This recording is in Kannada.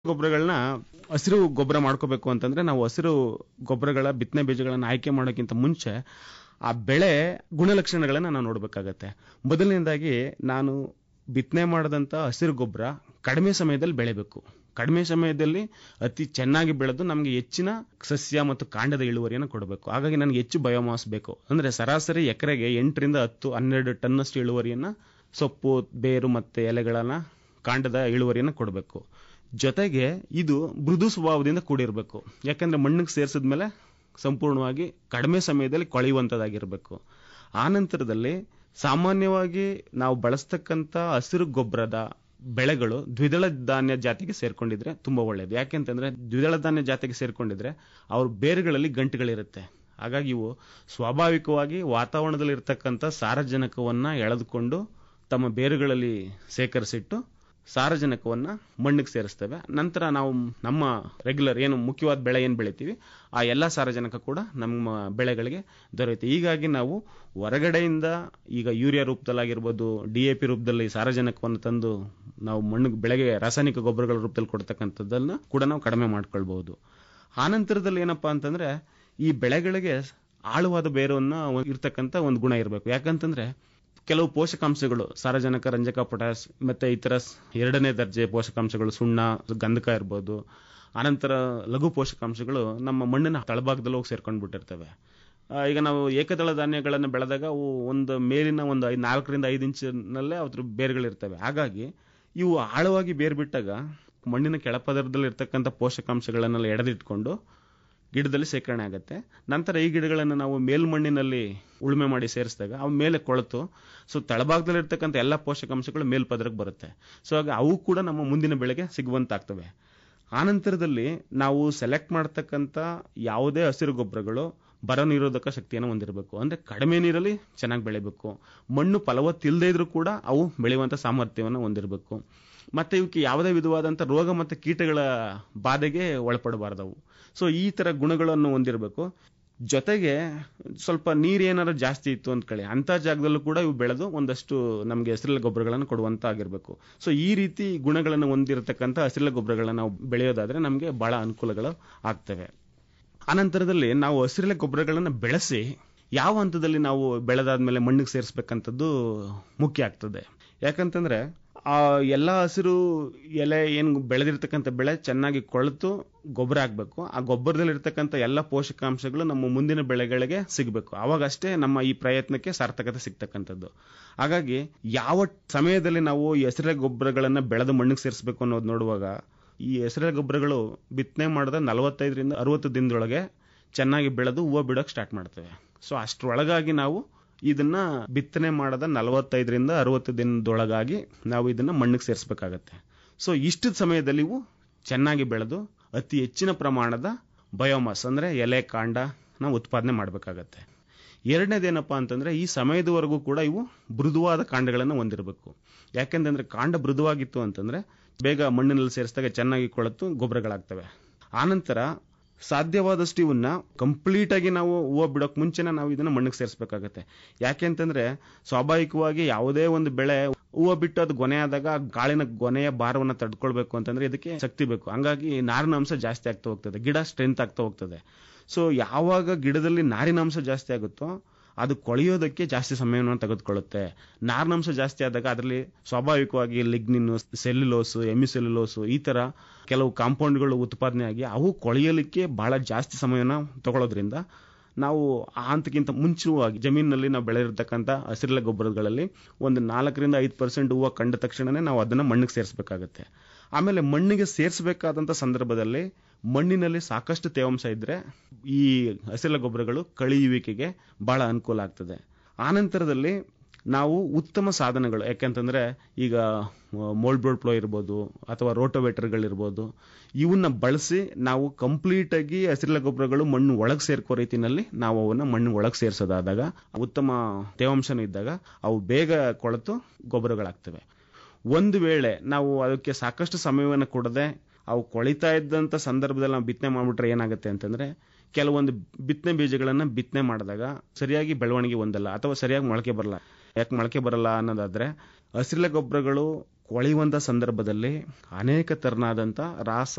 ಗೊಬ್ಬರಗಳನ್ನ ಹಸಿರು ಗೊಬ್ಬರ ಮಾಡ್ಕೋಬೇಕು ಅಂತಂದ್ರೆ ನಾವು ಹಸಿರು ಗೊಬ್ಬರಗಳ ಬಿತ್ತನೆ ಬೀಜಗಳನ್ನ ಆಯ್ಕೆ ಮಾಡೋಕ್ಕಿಂತ ಮುಂಚೆ ಆ ಬೆಳೆ ಗುಣಲಕ್ಷಣಗಳನ್ನ ನಾವು ನೋಡ್ಬೇಕಾಗತ್ತೆ ಮೊದಲನೇದಾಗಿ ನಾನು ಬಿತ್ತನೆ ಮಾಡದಂತ ಹಸಿರು ಗೊಬ್ಬರ ಕಡಿಮೆ ಸಮಯದಲ್ಲಿ ಬೆಳೆಬೇಕು ಕಡಿಮೆ ಸಮಯದಲ್ಲಿ ಅತಿ ಚೆನ್ನಾಗಿ ಬೆಳೆದು ನಮಗೆ ಹೆಚ್ಚಿನ ಸಸ್ಯ ಮತ್ತು ಕಾಂಡದ ಇಳುವರಿಯನ್ನು ಕೊಡಬೇಕು ಹಾಗಾಗಿ ನನಗೆ ಹೆಚ್ಚು ಬಯೋಮಾಸ್ ಬೇಕು ಅಂದ್ರೆ ಸರಾಸರಿ ಎಕರೆಗೆ ಎಂಟರಿಂದ ಹತ್ತು ಹನ್ನೆರಡು ಟನ್ನಷ್ಟು ಇಳುವರಿಯನ್ನ ಸೊಪ್ಪು ಬೇರು ಮತ್ತೆ ಎಲೆಗಳನ್ನ ಕಾಂಡದ ಇಳುವರಿಯನ್ನು ಕೊಡಬೇಕು ಜೊತೆಗೆ ಇದು ಮೃದು ಸ್ವಭಾವದಿಂದ ಕೂಡಿರಬೇಕು ಯಾಕಂದ್ರೆ ಮಣ್ಣಿಗೆ ಸೇರಿಸಿದ್ಮೇಲೆ ಸಂಪೂರ್ಣವಾಗಿ ಕಡಿಮೆ ಸಮಯದಲ್ಲಿ ಕೊಳೆಯುವಂಥದ್ದಾಗಿರಬೇಕು ಆ ನಂತರದಲ್ಲಿ ಸಾಮಾನ್ಯವಾಗಿ ನಾವು ಬಳಸ್ತಕ್ಕಂಥ ಹಸಿರು ಗೊಬ್ಬರದ ಬೆಳೆಗಳು ದ್ವಿದಳ ಧಾನ್ಯ ಜಾತಿಗೆ ಸೇರ್ಕೊಂಡಿದ್ರೆ ತುಂಬಾ ಒಳ್ಳೆಯದು ಯಾಕೆಂತಂದ್ರೆ ದ್ವಿದಳ ಧಾನ್ಯ ಜಾತಿಗೆ ಸೇರ್ಕೊಂಡಿದ್ರೆ ಅವ್ರ ಬೇರುಗಳಲ್ಲಿ ಗಂಟುಗಳಿರುತ್ತೆ ಹಾಗಾಗಿ ಇವು ಸ್ವಾಭಾವಿಕವಾಗಿ ವಾತಾವರಣದಲ್ಲಿ ಇರ್ತಕ್ಕಂಥ ಸಾರಜನಕವನ್ನ ಎಳೆದುಕೊಂಡು ತಮ್ಮ ಬೇರುಗಳಲ್ಲಿ ಸೇಕರಿಸಿಟ್ಟು ಸಾರಜನಕವನ್ನ ಮಣ್ಣಿಗೆ ಸೇರಿಸ್ತೇವೆ ನಂತರ ನಾವು ನಮ್ಮ ರೆಗ್ಯುಲರ್ ಏನು ಮುಖ್ಯವಾದ ಬೆಳೆ ಏನು ಬೆಳಿತೀವಿ ಆ ಎಲ್ಲ ಸಾರಜನಕ ಕೂಡ ನಮ್ಮ ಬೆಳೆಗಳಿಗೆ ದೊರೆಯುತ್ತೆ ಹೀಗಾಗಿ ನಾವು ಹೊರಗಡೆಯಿಂದ ಈಗ ಯೂರಿಯಾ ರೂಪದಲ್ಲಾಗಿರ್ಬೋದು ಡಿ ಎ ಪಿ ರೂಪದಲ್ಲಿ ಸಾರಜನಕವನ್ನು ತಂದು ನಾವು ಮಣ್ಣಿಗೆ ಬೆಳೆಗೆ ರಾಸಾಯನಿಕ ಗೊಬ್ಬರಗಳ ರೂಪದಲ್ಲಿ ಕೊಡ್ತಕ್ಕಂಥದ್ದನ್ನ ಕೂಡ ನಾವು ಕಡಿಮೆ ಮಾಡ್ಕೊಳ್ಬಹುದು ಆನಂತರದಲ್ಲಿ ಏನಪ್ಪಾ ಅಂತಂದ್ರೆ ಈ ಬೆಳೆಗಳಿಗೆ ಆಳವಾದ ಬೇರನ್ನ ಇರ್ತಕ್ಕಂಥ ಒಂದು ಗುಣ ಇರಬೇಕು ಯಾಕಂತಂದ್ರೆ ಕೆಲವು ಪೋಷಕಾಂಶಗಳು ಸಾರಜನಕ ರಂಜಕ ಪೊಟ್ಯಾಸ್ ಮತ್ತೆ ಇತರ ಎರಡನೇ ದರ್ಜೆ ಪೋಷಕಾಂಶಗಳು ಸುಣ್ಣ ಗಂಧಕ ಇರ್ಬೋದು ಅನಂತರ ಲಘು ಪೋಷಕಾಂಶಗಳು ನಮ್ಮ ಮಣ್ಣಿನ ತಳಭಾಗದಲ್ಲಿ ಹೋಗಿ ಸೇರ್ಕೊಂಡು ಬಿಟ್ಟಿರ್ತವೆ ಈಗ ನಾವು ಏಕದಳ ಧಾನ್ಯಗಳನ್ನು ಬೆಳೆದಾಗ ಅವು ಒಂದು ಮೇಲಿನ ಒಂದು ಐದು ನಾಲ್ಕರಿಂದ ಐದು ಇಂಚಿನಲ್ಲೇ ಅದ್ರ ಬೇರುಗಳಿರ್ತವೆ ಹಾಗಾಗಿ ಇವು ಆಳವಾಗಿ ಬೇರು ಬಿಟ್ಟಾಗ ಮಣ್ಣಿನ ಕೆಳಪದರದಲ್ಲಿ ಇರ್ತಕ್ಕಂಥ ಪೋಷಕಾಂಶಗಳನ್ನೆಲ್ಲ ಎಳೆದಿಟ್ಕೊಂಡು ಗಿಡದಲ್ಲಿ ಸೇಕರಣೆ ಆಗುತ್ತೆ ನಂತರ ಈ ಗಿಡಗಳನ್ನು ನಾವು ಮೇಲ್ಮಣ್ಣಿನಲ್ಲಿ ಉಳುಮೆ ಮಾಡಿ ಸೇರಿಸಿದಾಗ ಅವು ಮೇಲೆ ಕೊಳೆತು ಸೊ ತಳಭಾಗದಲ್ಲಿ ಇರ್ತಕ್ಕಂಥ ಎಲ್ಲ ಪೋಷಕಾಂಶಗಳು ಮೇಲ್ಪದರಕ್ಕೆ ಬರುತ್ತೆ ಸೊ ಹಾಗೆ ಅವು ಕೂಡ ನಮ್ಮ ಮುಂದಿನ ಬೆಳೆಗೆ ಸಿಗುವಂತಾಗ್ತವೆ ಆನಂತರದಲ್ಲಿ ನಾವು ಸೆಲೆಕ್ಟ್ ಮಾಡ್ತಕ್ಕಂಥ ಯಾವುದೇ ಹಸಿರು ಗೊಬ್ಬರಗಳು ಬರ ನಿರೋಧಕ ಶಕ್ತಿಯನ್ನು ಹೊಂದಿರಬೇಕು ಅಂದ್ರೆ ಕಡಿಮೆ ನೀರಲ್ಲಿ ಚೆನ್ನಾಗಿ ಬೆಳಿಬೇಕು ಮಣ್ಣು ಫಲವತ್ತಿಲ್ಲದೆ ಇದ್ರೂ ಕೂಡ ಅವು ಬೆಳೆಯುವಂತ ಸಾಮರ್ಥ್ಯವನ್ನು ಹೊಂದಿರಬೇಕು ಮತ್ತೆ ಇವಕ್ಕೆ ಯಾವುದೇ ವಿಧವಾದಂಥ ರೋಗ ಮತ್ತು ಕೀಟಗಳ ಬಾಧೆಗೆ ಒಳಪಡಬಾರ್ದವು ಸೊ ಈ ತರ ಗುಣಗಳನ್ನು ಹೊಂದಿರಬೇಕು ಜೊತೆಗೆ ಸ್ವಲ್ಪ ನೀರು ಏನಾದ್ರು ಜಾಸ್ತಿ ಇತ್ತು ಅಂತ ಕಳಿ ಅಂತ ಜಾಗದಲ್ಲೂ ಕೂಡ ಇವು ಬೆಳೆದು ಒಂದಷ್ಟು ನಮಗೆ ಹಸಿರೆಲೆ ಗೊಬ್ಬರಗಳನ್ನು ಕೊಡುವಂತ ಆಗಿರಬೇಕು ಸೊ ಈ ರೀತಿ ಗುಣಗಳನ್ನು ಹೊಂದಿರತಕ್ಕಂಥ ಹಸಿರೆಲೆ ಗೊಬ್ಬರಗಳನ್ನು ನಾವು ಬೆಳೆಯೋದಾದ್ರೆ ನಮಗೆ ಬಹಳ ಅನುಕೂಲಗಳು ಆಗ್ತವೆ ಅನಂತರದಲ್ಲಿ ನಾವು ಹಸಿರೆಲೆ ಗೊಬ್ಬರಗಳನ್ನು ಬೆಳೆಸಿ ಯಾವ ಹಂತದಲ್ಲಿ ನಾವು ಬೆಳೆದಾದ್ಮೇಲೆ ಮಣ್ಣಿಗೆ ಸೇರಿಸಬೇಕಂತದ್ದು ಮುಖ್ಯ ಆಗ್ತದೆ ಯಾಕಂತಂದ್ರೆ ಆ ಎಲ್ಲ ಹಸಿರು ಎಲೆ ಏನು ಬೆಳೆದಿರ್ತಕ್ಕಂಥ ಬೆಳೆ ಚೆನ್ನಾಗಿ ಕೊಳೆತು ಗೊಬ್ಬರ ಆಗ್ಬೇಕು ಆ ಗೊಬ್ಬರದಲ್ಲಿ ಇರ್ತಕ್ಕಂಥ ಎಲ್ಲ ಪೋಷಕಾಂಶಗಳು ನಮ್ಮ ಮುಂದಿನ ಬೆಳೆಗಳಿಗೆ ಸಿಗಬೇಕು ಅವಾಗ ಅಷ್ಟೇ ನಮ್ಮ ಈ ಪ್ರಯತ್ನಕ್ಕೆ ಸಾರ್ಥಕತೆ ಸಿಗ್ತಕ್ಕಂಥದ್ದು ಹಾಗಾಗಿ ಯಾವ ಸಮಯದಲ್ಲಿ ನಾವು ಈ ಹಸಿರೆ ಗೊಬ್ಬರಗಳನ್ನ ಬೆಳೆದು ಮಣ್ಣಿಗೆ ಸೇರಿಸಬೇಕು ಅನ್ನೋದು ನೋಡುವಾಗ ಈ ಹೆಸರೆ ಗೊಬ್ಬರಗಳು ಬಿತ್ತನೆ ಮಾಡಿದ ನಲವತ್ತೈದರಿಂದ ಅರವತ್ತು ದಿನದೊಳಗೆ ಚೆನ್ನಾಗಿ ಬೆಳೆದು ಹೂವು ಬಿಡೋಕೆ ಸ್ಟಾರ್ಟ್ ಮಾಡ್ತವೆ ಸೊ ಅಷ್ಟರೊಳಗಾಗಿ ನಾವು ಇದನ್ನ ಬಿತ್ತನೆ ಮಾಡದ ನಲವತ್ತೈದರಿಂದ ಅರವತ್ತು ದಿನದೊಳಗಾಗಿ ನಾವು ಇದನ್ನ ಮಣ್ಣಿಗೆ ಸೇರಿಸಬೇಕಾಗತ್ತೆ ಸೊ ಇಷ್ಟು ಸಮಯದಲ್ಲಿ ಇವು ಚೆನ್ನಾಗಿ ಬೆಳೆದು ಅತಿ ಹೆಚ್ಚಿನ ಪ್ರಮಾಣದ ಬಯೋಮಾಸ್ ಅಂದ್ರೆ ಎಲೆ ಕಾಂಡ ನಾವು ಉತ್ಪಾದನೆ ಮಾಡಬೇಕಾಗತ್ತೆ ಎರಡನೇದೇನಪ್ಪಾ ಅಂತಂದ್ರೆ ಈ ಸಮಯದವರೆಗೂ ಕೂಡ ಇವು ಮೃದುವಾದ ಕಾಂಡಗಳನ್ನು ಹೊಂದಿರಬೇಕು ಯಾಕೆಂತಂದ್ರೆ ಕಾಂಡ ಮೃದುವಾಗಿತ್ತು ಅಂತಂದ್ರೆ ಬೇಗ ಮಣ್ಣಿನಲ್ಲಿ ಸೇರಿಸಿದಾಗ ಚೆನ್ನಾಗಿ ಕೊಳತು ಗೊಬ್ಬರಗಳಾಗ್ತವೆ ಆನಂತರ ಸಾಧ್ಯವಾದಷ್ಟು ಇವನ್ನ ಕಂಪ್ಲೀಟ್ ಆಗಿ ನಾವು ಹೂವು ಬಿಡೋಕ್ ಮುಂಚೆನೆ ನಾವು ಇದನ್ನ ಮಣ್ಣಿಗೆ ಸೇರಿಸಬೇಕಾಗತ್ತೆ ಯಾಕೆ ಅಂತಂದ್ರೆ ಸ್ವಾಭಾವಿಕವಾಗಿ ಯಾವುದೇ ಒಂದು ಬೆಳೆ ಹೂವು ಬಿಟ್ಟು ಅದು ಗೊನೆ ಆದಾಗ ಗಾಳಿನ ಗೊನೆಯ ಭಾರವನ್ನು ತಡ್ಕೊಳ್ಬೇಕು ಅಂತಂದ್ರೆ ಇದಕ್ಕೆ ಶಕ್ತಿ ಬೇಕು ಹಂಗಾಗಿ ನಾರಿನ ಅಂಶ ಜಾಸ್ತಿ ಆಗ್ತಾ ಹೋಗ್ತದೆ ಗಿಡ ಸ್ಟ್ರೆಂತ್ ಆಗ್ತಾ ಹೋಗ್ತದೆ ಸೊ ಯಾವಾಗ ಗಿಡದಲ್ಲಿ ನಾರಿನಾಂಶ ಜಾಸ್ತಿ ಆಗುತ್ತೋ ಅದು ಕೊಳೆಯೋದಕ್ಕೆ ಜಾಸ್ತಿ ಸಮಯವನ್ನು ತೆಗೆದುಕೊಳ್ಳುತ್ತೆ ನಾರಿನಾಂಶ ಜಾಸ್ತಿ ಆದಾಗ ಅದರಲ್ಲಿ ಸ್ವಾಭಾವಿಕವಾಗಿ ಲಿಗ್ನಿನ್ ಸೆಲ್ಯುಲೋಸ್ ಎಮಿಸೆಲ್ಯುಲೋಸ್ ಈ ತರ ಕೆಲವು ಕಾಂಪೌಂಡ್ಗಳು ಉತ್ಪಾದನೆ ಆಗಿ ಅವು ಕೊಳೆಯಲಿಕ್ಕೆ ಬಹಳ ಜಾಸ್ತಿ ಸಮಯನ ತಗೊಳ್ಳೋದ್ರಿಂದ ನಾವು ಆ ಹಂತಕ್ಕಿಂತ ಮುಂಚಿತವಾಗಿ ಜಮೀನಿನಲ್ಲಿ ನಾವು ಬೆಳೆದಿರ್ತಕ್ಕಂಥ ಹಸಿರೆಲೆ ಗೊಬ್ಬರಗಳಲ್ಲಿ ಒಂದು ನಾಲ್ಕರಿಂದ ಐದು ಪರ್ಸೆಂಟ್ ಹೂವು ಕಂಡ ತಕ್ಷಣನೇ ನಾವು ಅದನ್ನ ಮಣ್ಣಿಗೆ ಸೇರಿಸಬೇಕಾಗತ್ತೆ ಆಮೇಲೆ ಮಣ್ಣಿಗೆ ಸೇರಿಸಬೇಕಾದಂತ ಸಂದರ್ಭದಲ್ಲಿ ಮಣ್ಣಿನಲ್ಲಿ ಸಾಕಷ್ಟು ತೇವಾಂಶ ಇದ್ರೆ ಈ ಹಸಿರೆಲೆ ಗೊಬ್ಬರಗಳು ಕಳಿಯುವಿಕೆಗೆ ಬಹಳ ಅನುಕೂಲ ಆಗ್ತದೆ ಆನಂತರದಲ್ಲಿ ನಾವು ಉತ್ತಮ ಸಾಧನಗಳು ಯಾಕೆಂತಂದ್ರೆ ಈಗ ಮೋಲ್ಡ್ ಬೋರ್ಡ್ ಪ್ಲೋ ಇರ್ಬೋದು ಅಥವಾ ರೋಟೋವೇಟರ್ಗಳಿರ್ಬೋದು ಇವನ್ನ ಬಳಸಿ ನಾವು ಕಂಪ್ಲೀಟ್ ಆಗಿ ಹಸಿರೆಲೆ ಗೊಬ್ಬರಗಳು ಮಣ್ಣು ಒಳಗೆ ಸೇರ್ಕೋ ರೀತಿನಲ್ಲಿ ನಾವು ಅವನ್ನ ಮಣ್ಣು ಒಳಗೆ ಸೇರಿಸೋದಾದಾಗ ಉತ್ತಮ ತೇವಾಂಶನೂ ಇದ್ದಾಗ ಅವು ಬೇಗ ಕೊಳೆತು ಗೊಬ್ಬರಗಳಾಗ್ತವೆ ಒಂದು ವೇಳೆ ನಾವು ಅದಕ್ಕೆ ಸಾಕಷ್ಟು ಸಮಯವನ್ನು ಕೊಡದೆ ಅವು ಕೊಳಿತಾ ಇದ್ದಂತ ಸಂದರ್ಭದಲ್ಲಿ ನಾವು ಬಿತ್ತನೆ ಮಾಡ್ಬಿಟ್ರೆ ಏನಾಗುತ್ತೆ ಅಂತಂದ್ರೆ ಕೆಲವೊಂದು ಬಿತ್ತನೆ ಬೀಜಗಳನ್ನ ಬಿತ್ತನೆ ಮಾಡಿದಾಗ ಸರಿಯಾಗಿ ಬೆಳವಣಿಗೆ ಹೊಂದಲ್ಲ ಅಥವಾ ಸರಿಯಾಗಿ ಮೊಳಕೆ ಬರಲ್ಲ ಯಾಕೆ ಮೊಳಕೆ ಬರಲ್ಲ ಅನ್ನೋದಾದ್ರೆ ಹಸಿರೆಲೆ ಗೊಬ್ಬರಗಳು ಕೊಳೆಯುವಂತ ಸಂದರ್ಭದಲ್ಲಿ ಅನೇಕ ತರನಾದಂತ ರಾಸ